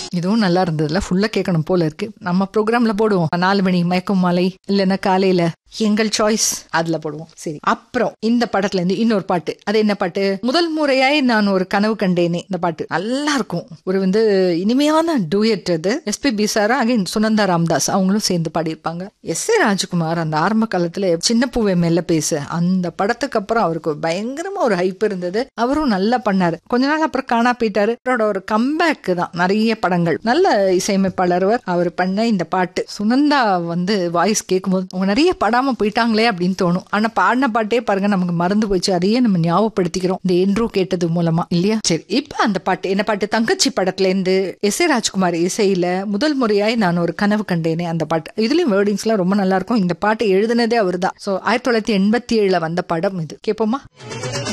இதுவும் நல்லா இருந்ததுல ஃபுல்லா கேட்கணும் போல இருக்கு நம்ம ப்ரோக்ராம்ல போடுவோம் நாலு மணி மயக்கம் மாலை இல்லைன்னா காலையில எங்கள் சாய்ஸ் அதுல போடுவோம் சரி அப்புறம் இந்த படத்துல இருந்து இன்னொரு பாட்டு அது என்ன பாட்டு முதல் முறையாய் நான் ஒரு கனவு கண்டேனே இந்த பாட்டு நல்லா இருக்கும் ஒரு வந்து இனிமையான டூயட் அது எஸ்பி பிசாரா அகைன் சுனந்தா ராம்தாஸ் அவங்களும் சேர்ந்து பாடியிருப்பாங்க எஸ் ஏ ராஜ்குமார் அந்த ஆரம்ப காலத்துல சின்ன பூவை மெல்ல பேசு அந்த படத்துக்கு அப்புறம் அவருக்கு பயங்கரமா ஒரு ஹைப் இருந்தது அவரும் நல்லா பண்ணாரு கொஞ்ச நாள் அப்புறம் காணா போயிட்டாரு அவரோட ஒரு கம்பேக் தான் நிறைய படங்கள் நல்ல இசையமைப்பாளர் அவர் பண்ண இந்த பாட்டு சுனந்தா வந்து வாய்ஸ் கேட்கும்போது அவங்க நிறைய படாம போயிட்டாங்களே அப்படின்னு தோணும் ஆனா பாடின பாட்டே பாருங்க நமக்கு மறந்து போச்சு அதையே நம்ம ஞாபகப்படுத்திக்கிறோம் இந்த என்றோ கேட்டது மூலமா இல்லையா சரி இப்ப அந்த பாட்டு என்ன பாட்டு தங்கச்சி படத்துல இருந்து எஸ் ஏ ராஜ்குமார் இசையில முதல் முறையாய் நான் ஒரு கனவு கண்டேனே அந்த பாட்டு இதுலயும் வேர்டிங்ஸ் எல்லாம் ரொம்ப நல்லா இருக்கும் இந்த பாட்டை எழுதினதே அவர்தான் சோ ஆயிரத்தி தொள்ளாயிரத்தி எண்பத்தி ஏழுல வந்த படம் இது கேட்போமா